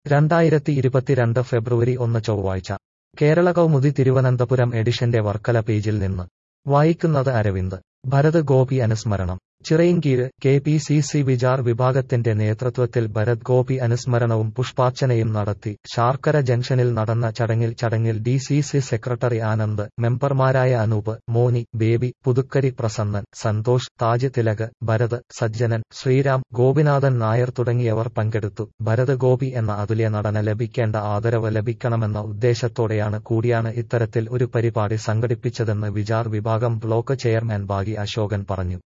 രണ്ടായിരത്തി ഇരുപത്തിരണ്ട് ഫെബ്രുവരി ഒന്ന് ചൊവ്വാഴ്ച കേരള കൗമുദി തിരുവനന്തപുരം എഡിഷന്റെ വർക്കല പേജിൽ നിന്ന് വായിക്കുന്നത് അരവിന്ദ് ഭരത് ഗോപി അനുസ്മരണം Chirayinkeezh K P C C Vichar വിഭാഗത്തിന്റെ നേതൃത്വത്തിൽ ഭരത് ഗോപി അനുസ്മരണവും പുഷ്പാർച്ചനയും നടത്തി ശാർക്കര ജംഗ്ഷനിൽ നടന്ന ചടങ്ങിൽ ചടങ്ങിൽ D C C secretary Anand മെമ്പർമാരായ അനൂപ് മോനി ബേബി പുതുക്കരി പ്രസന്നൻ സന്തോഷ് താജ് തിലക് ഭരത് സജ്ജനൻ ശ്രീരാം ഗോപിനാഥൻ നായർ തുടങ്ങിയവർ പങ്കെടുത്തു ഭരത് ഗോപി എന്ന അതുല്യ നടന ലഭിക്കേണ്ട ആദരവ് ലഭിക്കണമെന്ന ഉദ്ദേശത്തോടെയാണ് കൂടിയാണ് ഇത്തരത്തിൽ ഒരു പരിപാടി സംഘടിപ്പിച്ചതെന്ന് വിചാർ വിഭാഗം ബ്ലോക്ക് ചെയർമാൻ ബാഗി അശോകൻ പറഞ്ഞു